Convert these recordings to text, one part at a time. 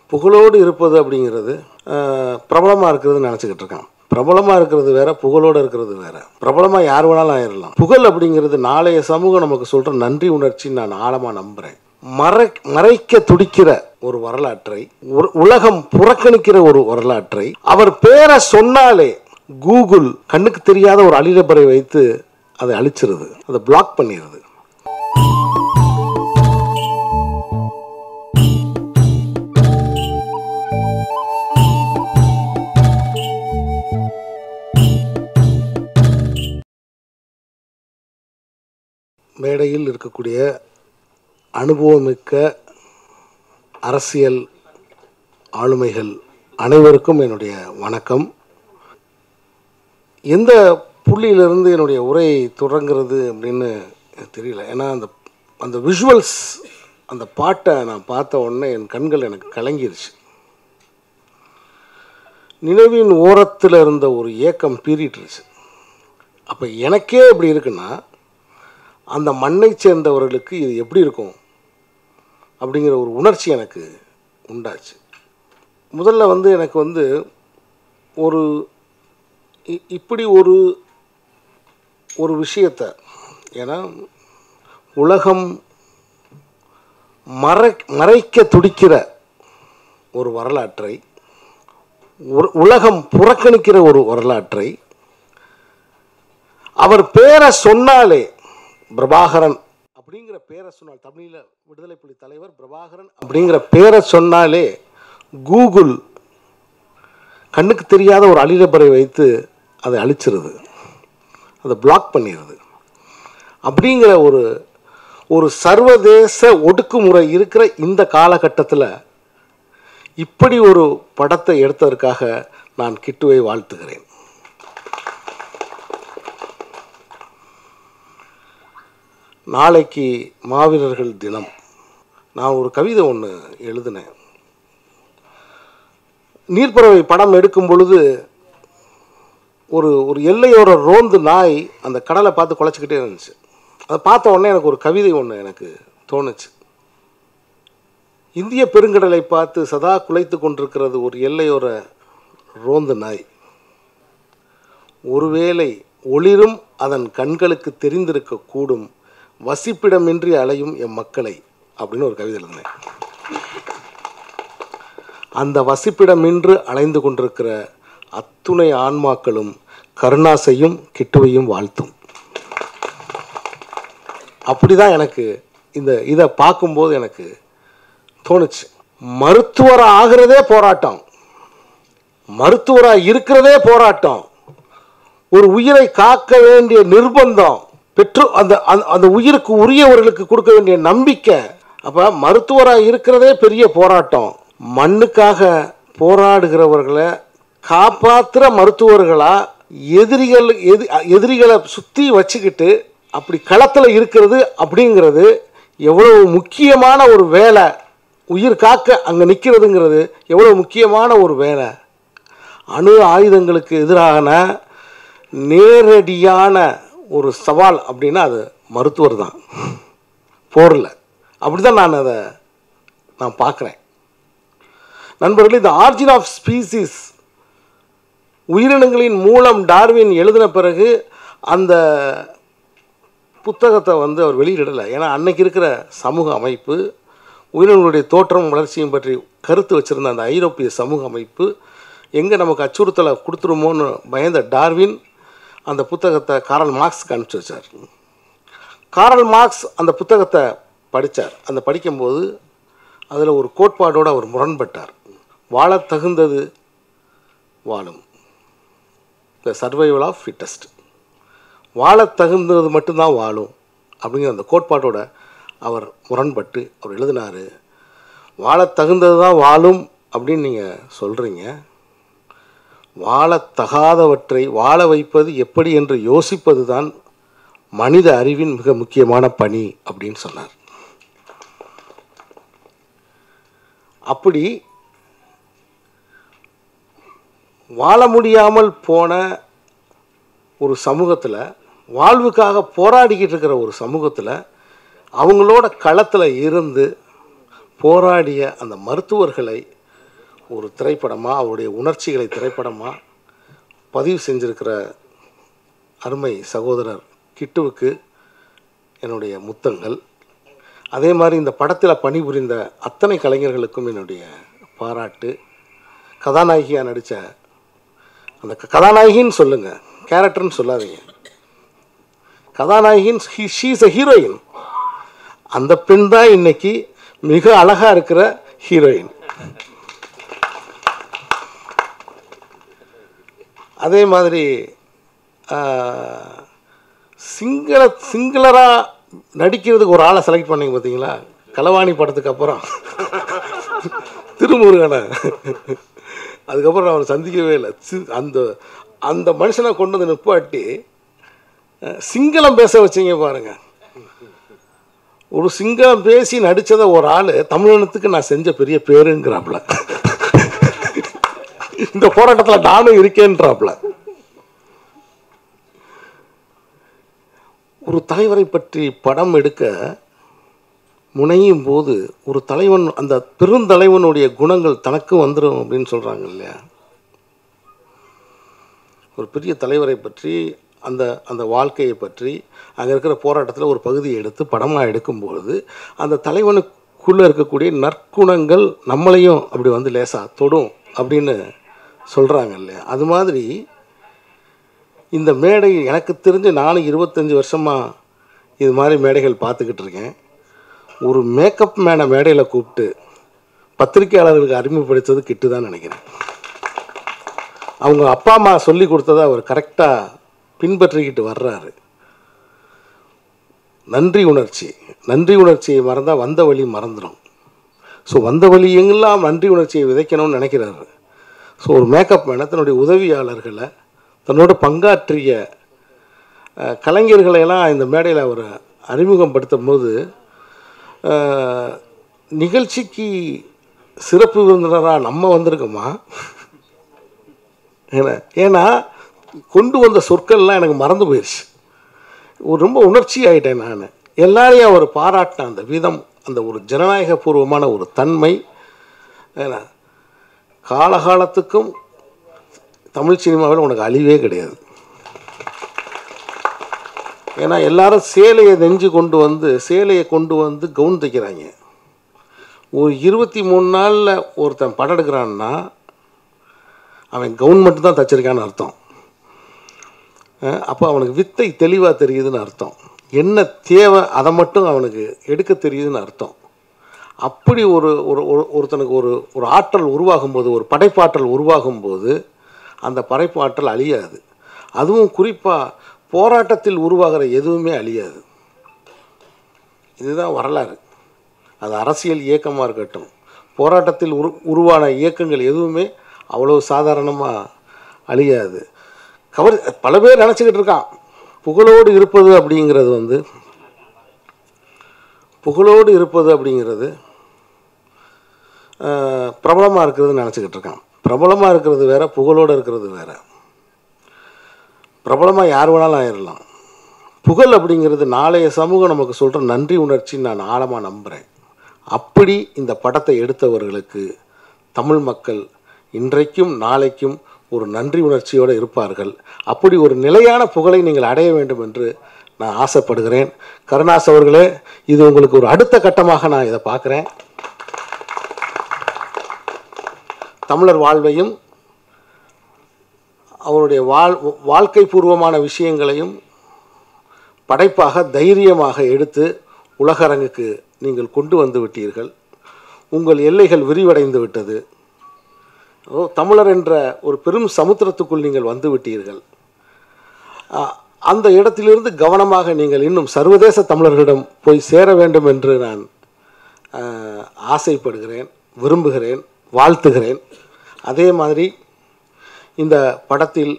புகழோடு இருப்பது அப்படிங்கிறது பிரபலமாக இருக்கிறது நினச்சிக்கிட்டு இருக்கான் பிரபலமாக இருக்கிறது வேற புகழோடு இருக்கிறது வேற பிரபலமாக யார் வேணாலும் ஆயிடலாம் புகழ் அப்படிங்கிறது நாளைய சமூகம் நமக்கு சொல்கிற நன்றி உணர்ச்சின்னு நான் ஆழமாக நம்புகிறேன் மறை மறைக்க துடிக்கிற ஒரு வரலாற்றை உ- உலகம் புறக்கணிக்கிற ஒரு வரலாற்றை அவர் பேரை சொன்னாலே கூகுள் கண்ணுக்கு தெரியாத ஒரு அழிலப்பறை வைத்து அதை அழிச்சிருது அதை பிளாக் பண்ணிடுது மேடையில் இருக்கக்கூடிய அனுபவமிக்க அரசியல் ஆளுமைகள் அனைவருக்கும் என்னுடைய வணக்கம் எந்த புள்ளியிலிருந்து என்னுடைய உரை தொடங்குறது அப்படின்னு எனக்கு தெரியல ஏன்னா அந்த அந்த விஷுவல்ஸ் அந்த பாட்டை நான் பார்த்த உடனே என் கண்கள் எனக்கு கலங்கிருச்சு நினைவின் ஓரத்தில் இருந்த ஒரு ஏக்கம் பீறிட்டுருச்சு அப்போ எனக்கே இப்படி இருக்குன்னா அந்த மண்ணை சேர்ந்தவர்களுக்கு இது எப்படி இருக்கும் அப்படிங்கிற ஒரு உணர்ச்சி எனக்கு உண்டாச்சு முதல்ல வந்து எனக்கு வந்து ஒரு இ- இப்படி ஒரு ஒரு விஷயத்தை ஏன்னா உலகம் மறை மறைக்க துடிக்கிற ஒரு வரலாற்றை உ- உலகம் புறக்கணிக்கிற ஒரு வரலாற்றை அவர் பேரை சொன்னாலே பிரபாகரன் அப்படிங்கிற பேரை சொன்னால் தமிழில் விடுதலை புலி தலைவர் பிரபாகரன் அப்படிங்கிற பேரை சொன்னாலே கூகுள் கண்ணுக்கு தெரியாத ஒரு அழிலப்பறை வைத்து அதை அழிச்சிருது அதை பிளாக் பண்ணிடுது அப்படிங்கிற ஒரு ஒரு சர்வதேச ஒடுக்குமுறை இருக்கிற இந்த காலகட்டத்தில் இப்படி ஒரு படத்தை எடுத்ததற்காக நான் கிட்டுவை வாழ்த்துகிறேன் நாளைக்கு மாவீரர்கள் தினம் நான் ஒரு கவிதை ஒன்று எழுதினேன் நீர்ப்பறவை படம் எடுக்கும் பொழுது ஒரு ஒரு எல்லையோர ரோந்து நாய் அந்த கடலை பார்த்து குலைச்சிக்கிட்டே இருந்துச்சு அதை பார்த்த உடனே எனக்கு ஒரு கவிதை ஒன்று எனக்கு தோணுச்சு இந்திய பெருங்கடலை பார்த்து சதா குலைத்து கொண்டிருக்கிறது ஒரு எல்லையோர ரோந்து நாய் ஒருவேளை ஒளிரும் அதன் கண்களுக்கு தெரிந்திருக்க கூடும் வசிப்பிடமின்றி அலையும் எம் மக்களை அப்படின்னு ஒரு கவிதை எழுதினேன் அந்த வசிப்பிடமின்று அலைந்து கொண்டிருக்கிற அத்துணை ஆன்மாக்களும் கருணாசையும் கிட்டுவையும் வாழ்த்தும் அப்படிதான் எனக்கு இந்த இதை பார்க்கும்போது எனக்கு தோணுச்சு மருத்துவர் ஆகிறதே போராட்டம் மருத்துவராக இருக்கிறதே போராட்டம் ஒரு உயிரை காக்க வேண்டிய நிர்பந்தம் பெற்று அந்த அந்த- அந்த உயிருக்கு உரியவர்களுக்கு கொடுக்க வேண்டிய நம்பிக்கை அப்போ மருத்துவராக இருக்கிறதே பெரிய போராட்டம் மண்ணுக்காக போராடுகிறவர்களை காப்பாற்றுற மருத்துவர்களா எதிரிகள் எதி எதிரிகளை சுற்றி வச்சுக்கிட்டு அப்படி களத்தில் இருக்கிறது அப்படிங்கிறது எவ்வளவு முக்கியமான ஒரு வேலை உயிர் காக்க அங்கே நிற்கிறதுங்கிறது எவ்வளவு முக்கியமான ஒரு வேலை அணு ஆயுதங்களுக்கு எதிரான நேரடியான ஒரு சவால் அப்படின்னா அது மருத்துவர் தான் போரில் அப்படி தான் நான் அதை நான் பார்க்குறேன் நண்பர்களே இந்த ஆர்ஜின் ஆஃப் ஸ்பீசிஸ் உயிரினங்களின் மூலம் டார்வின் எழுதின பிறகு அந்த புத்தகத்தை வந்து அவர் வெளியிடலை ஏன்னா அன்னைக்கு இருக்கிற சமூக அமைப்பு உயிரினங்களுடைய தோற்றம் வளர்ச்சியும் பற்றி கருத்து வச்சிருந்த அந்த ஐரோப்பிய சமூக அமைப்பு எங்கே நமக்கு அச்சுறுத்தலை கொடுத்துருமோன்னு பயந்த டார்வின் அந்த புத்தகத்தை காரல் மார்க்ஸ்க்கு அனுப்பிச்சி வச்சார் காரல் மார்க்ஸ் அந்த புத்தகத்தை படித்தார் அந்த படிக்கும்போது அதில் ஒரு கோட்பாடோடு அவர் முரண்பட்டார் வாழத் தகுந்தது வாழும் த சர்வைவல் ஆஃப் ஃபிட்டஸ்ட் வாழத் தகுந்தது மட்டும்தான் வாழும் அப்படிங்கிற அந்த கோட்பாட்டோட அவர் முரண்பட்டு அவர் எழுதினார் வாழத் தகுந்தது தான் வாழும் அப்படின்னு நீங்கள் சொல்கிறீங்க வாழத்தகாதவற்றை வாழ வைப்பது எப்படி என்று யோசிப்பது தான் மனித அறிவின் மிக முக்கியமான பணி அப்படின்னு சொன்னார் அப்படி வாழ முடியாமல் போன ஒரு சமூகத்தில் வாழ்வுக்காக போராடிக்கிட்டு இருக்கிற ஒரு சமூகத்தில் அவங்களோட களத்தில் இருந்து போராடிய அந்த மருத்துவர்களை ஒரு திரைப்படமாக அவருடைய உணர்ச்சிகளை திரைப்படமாக பதிவு செஞ்சிருக்கிற அருமை சகோதரர் கிட்டுவுக்கு என்னுடைய முத்தங்கள் அதே மாதிரி இந்த படத்தில் பணிபுரிந்த அத்தனை கலைஞர்களுக்கும் என்னுடைய பாராட்டு கதாநாயகியாக நடித்த அந்த க- கதாநாயகின்னு சொல்லுங்கள் கேரக்டர்னு சொல்லாதீங்க கதாநாயகின் ஷீஸ் அ ஹீரோயின் அந்த பெண் தான் இன்னைக்கு மிக அழகாக இருக்கிற ஹீரோயின் அதே மாதிரி ஆஹ், சிங்கள சிங்களராக நடிக்கிறதுக்கு ஒரு ஆளை செலக்ட் பண்ணீங்க பார்த்தீங்களா களவாணி படத்துக்கு அப்புறம் திருமுருகனை அதுக்கப்புறம் அவரை சந்திக்கவே இல்லை சி- அந்த அந்த மனுஷனை கொண்டு வந்து நிப்பாட்டி அஹ், சிங்களம் பேச வச்சீங்க பாருங்க ஒரு சிங்களம் பேசி நடித்ததை ஒரு ஆள் தமிழினத்துக்கு நான் செஞ்ச பெரிய பேருங்கிறாப்புல இந்த போராட்டத்தில் நானும் இருக்கேன்றாப்புல ஒரு தலைவரை பற்றி படம் எடுக்க முனையும் போது ஒரு தலைவன் அந்த பெருந்தலைவனுடைய குணங்கள் தனக்கு வந்துடும் அப்படின்னு சொல்கிறாங்க இல்லையா ஒரு பெரிய தலைவரை பற்றி அந்த அந்த வாழ்க்கையை பற்றி அங்கே இருக்கிற போராட்டத்தில் ஒரு பகுதியை எடுத்து படமாக எடுக்கும்பொழுது அந்த தலைவனுக்குள்ளே இருக்கக்கூடிய நற்குணங்கள் நம்மளையும் அப்படி வந்து லேசாக தொடும் அப்படின்னு சொல்கிறாங்க இல்லையா அது மாதிரி இந்த மேடை எனக்கு தெரிஞ்சு நானும் இருபத்தஞ்சி வருஷமாக இது மாதிரி மேடைகள் பார்த்துக்கிட்டு இருக்கேன் ஒரு மேக்கப் மேனை மேடையில் கூப்பிட்டு பத்திரிக்கையாளர்களுக்கு அறிமுகப்படுத்தது கிட்டு தான் நினைக்கிறேன் அவங்க அப்பா அம்மா சொல்லி கொடுத்ததை அவர் கரெக்டாக பின்பற்றிக்கிட்டு வர்றாரு நன்றி உணர்ச்சி நன்றி உணர்ச்சியை மறந்தால் வந்த வழி மறந்துடும் ஸோ வந்த வழி எங்கெல்லாம் நன்றி உணர்ச்சியை விதைக்கணும்னு நினைக்கிறாரு ஸோ ஒரு மேக்கப் மேனை தன்னுடைய உதவியாளர்களை தன்னோட பங்காற்றிய அஹ், கலைஞர்களை எல்லாம் இந்த மேடையில் அவர் அறிமுகப்படுத்தும் போது அஹ், நிகழ்ச்சிக்கு சிறப்பு விருந்தினராக நம்ம வந்திருக்கோமா ஏன்னா ஏன்னா கொண்டு வந்த சொற்கள்லாம் எனக்கு மறந்து போயிடுச்சு ஒரு ரொம்ப உணர்ச்சி ஆகிட்டேன் நான் எல்லாரையும் அவர் பாராட்டின அந்த விதம் அந்த ஒரு ஜனநாயகபூர்வமான ஒரு தன்மை ஏன்னா காலகாலத்துக்கும் தமிழ் சினிமாவில் உனக்கு அழிவே கிடையாது ஏன்னா எல்லாரும் சேலையை நெஞ்சு கொண்டு வந்து சேலையை கொண்டு வந்து கவுன் தைக்கிறாங்க ஒரு இருபத்தி மூணு நாளில் ஒருத்தன் படம் எடுக்கிறான்னா அவன் கவுன் மட்டும் தான் தச்சிருக்கான்னு அர்த்தம் அப்போ அவனுக்கு வித்தை தெளிவாக தெரியுதுன்னு அர்த்தம் என்ன தேவை அதை மட்டும் அவனுக்கு எடுக்க தெரியுதுன்னு அர்த்தம் அப்படி ஒரு ஒரு ஒரு- ஒருத்தனுக்கு ஒரு ஒரு ஆற்றல் உருவாகும்போது ஒரு படைப்பாற்றல் உருவாகும்போது அந்த படைப்பாற்றல் அழியாது அதுவும் குறிப்பாக போராட்டத்தில் உருவாகிற எதுவுமே அழியாது இதுதான் வரலாறு அது அரசியல் இயக்கமாக இருக்கட்டும் போராட்டத்தில் உரு உருவான இயக்கங்கள் எதுவுமே அவ்வளோ சாதாரணமாக அழியாது கவர் பல பேர் நினச்சிக்கிட்டு இருக்கான் புகழோடு இருப்பது அப்படிங்கிறது வந்து புகழோடு இருப்பது அப்படிங்கிறது பிரபலமாக இருக்கிறது நினச்சிக்கிட்டு இருக்கான் பிரபலமாக இருக்கிறது வேற புகழோடு இருக்கிறது வேற பிரபலமாக யார் வேணாலும் ஆயிடலாம் புகழ் அப்படிங்கிறது நாளைய சமூகம் நமக்கு சொல்கிற நன்றி உணர்ச்சி நான் ஆழமாக நம்புகிறேன் அப்படி இந்த படத்தை எடுத்தவர்களுக்கு தமிழ் மக்கள் இன்றைக்கும் நாளைக்கும் ஒரு நன்றி உணர்ச்சியோடு இருப்பார்கள் அப்படி ஒரு நிலையான புகழை நீங்கள் அடைய வேண்டும் என்று நான் ஆசைப்படுகிறேன் கருணாஸ் அவர்களே இது உங்களுக்கு ஒரு அடுத்த கட்டமாக நான் இதை பார்க்குறேன் தமிழர் வாழ்வையும் அவருடைய வாழ் வாழ்க்கை பூர்வமான விஷயங்களையும் படைப்பாக தைரியமாக எடுத்து உலகரங்குக்கு நீங்கள் கொண்டு வந்து விட்டீர்கள் உங்கள் எல்லைகள் விரிவடைந்து விட்டது ஓ தமிழர் என்ற ஒரு பெரும் சமுத்திரத்துக்குள் நீங்கள் வந்து விட்டீர்கள் ஆ, அந்த இடத்திலிருந்து கவனமாக நீங்கள் இன்னும் சர்வதேச தமிழர்களிடம் போய் சேர வேண்டும் என்று நான் ஆ, ஆசைப்படுகிறேன் விரும்புகிறேன் வாழ்த்துகிறேன் அதே மாதிரி இந்த படத்தில்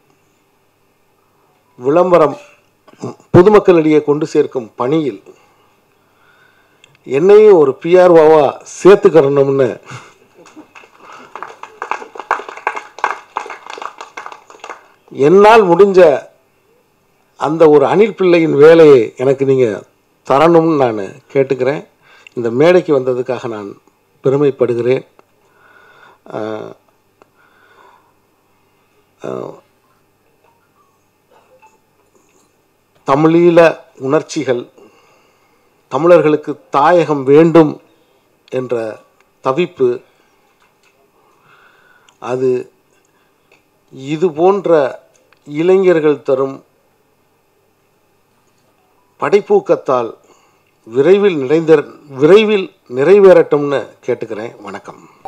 விளம்பரம் ம், பொதுமக்களிடையே கொண்டு சேர்க்கும் பணியில் என்னையும் ஒரு பிஆர்ஓவா சேர்த்துக்கிறணும்னு என்னால் முடிஞ்ச அந்த ஒரு அணில் பிள்ளையின் வேலையை எனக்கு நீங்கள் தரணும்னு நான் கேட்டுக்கிறேன் இந்த மேடைக்கு வந்ததுக்காக நான் பெருமைப்படுகிறேன் அஹ், அஹ், தமிழீழ உணர்ச்சிகள் தமிழர்களுக்கு தாயகம் வேண்டும் என்ற தவிப்பு அது இது போன்ற இளைஞர்கள் தரும் படைப்பூக்கத்தால் விரைவில் நிறைந்த விரைவில் நிறைவேறட்டும்னு கேட்டுக்கிறேன் வணக்கம்